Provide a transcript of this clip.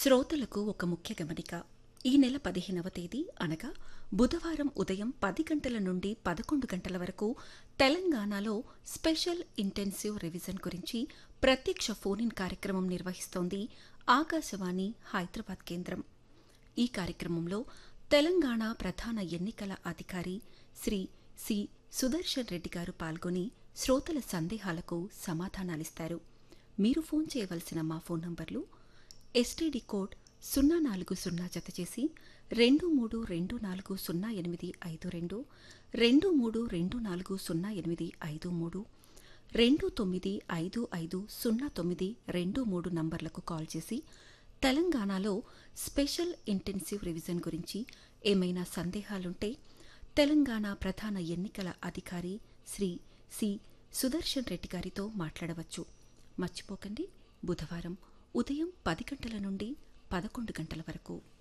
శ్రోతలకు ఒక ముఖ్య గమనిక ఈ నెల పదిహేనవ తేదీ అనగా బుధవారం ఉదయం పది గంటల నుండి పదకొండు గంటల వరకు తెలంగాణలో స్పెషల్ ఇంటెన్సివ్ రివిజన్ గురించి ప్రత్యక్ష ఫోన్ ఇన్ కార్యక్రమం నిర్వహిస్తోంది ఆకాశవాణి హైదరాబాద్ కేంద్రం ఈ కార్యక్రమంలో తెలంగాణ ప్రధాన ఎన్నికల అధికారి శ్రీ సి సుదర్శన్ రెడ్డి గారు పాల్గొని శ్రోతల సందేహాలకు సమాధానాలిస్తారు మీరు ఫోన్ చేయవలసిన మా ఫోన్ నంబర్లు ఎస్టీడీ కోడ్ సున్నా నాలుగు సున్నా జత చేసి రెండు మూడు రెండు నాలుగు సున్నా ఎనిమిది ఐదు రెండు రెండు మూడు రెండు నాలుగు సున్నా ఎనిమిది ఐదు మూడు రెండు తొమ్మిది ఐదు ఐదు సున్నా తొమ్మిది రెండు మూడు నంబర్లకు కాల్ చేసి తెలంగాణలో స్పెషల్ ఇంటెన్సివ్ రివిజన్ గురించి ఏమైనా సందేహాలుంటే తెలంగాణ ప్రధాన ఎన్నికల అధికారి శ్రీ సి సుదర్శన్ రెడ్డి గారితో మాట్లాడవచ్చు మర్చిపోకండి బుధవారం ఉదయం పది గంటల నుండి పదకొండు గంటల వరకు